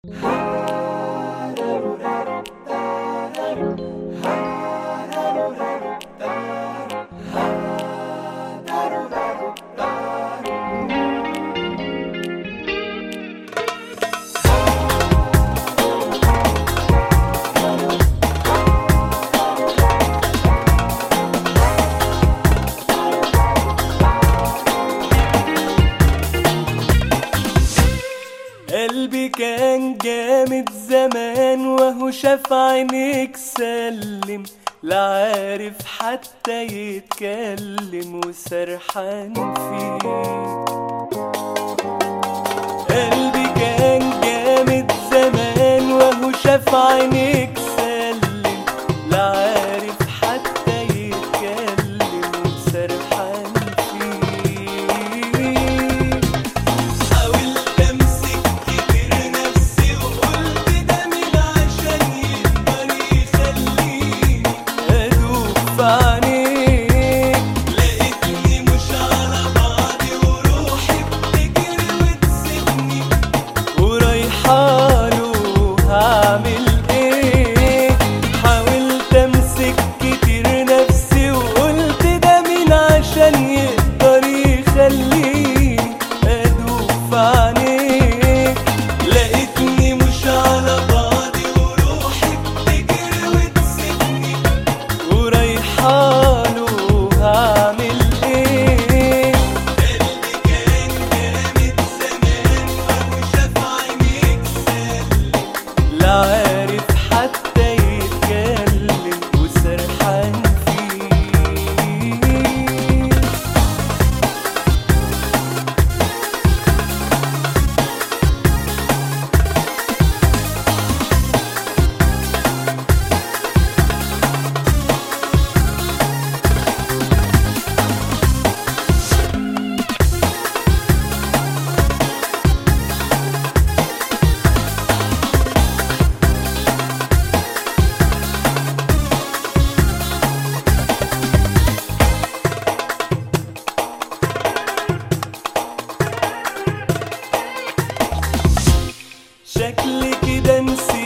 قلبي كان جامد زمان وهو شاف عينيك سلم لا عارف حتى يتكلم وسرحان فيك قلبي كان جامد زمان وهو شاف عينيك سلم لا عارف حتى يتكلم وسرحان فيك حاولت امسك كبر نفسي وقلت ده مين عشان يقدر يخليني ادوب في عينيك لقيتني مش على بعضي وروحي بتجري وتسيبني ورايحاله هعمل ايه حاولت امسك كتير نفسي وقلت ده مين عشان يقدر يخليني ادوب في عينيك لقيتني مش على بعضي وروحي بتجري وتسيبني ورايحاله هعمل ايه قلبي كان جامد زمان وهو شاف عينيك سلم لا عارف حتى يتكلم وسرحان فيك شكلي كده نسيت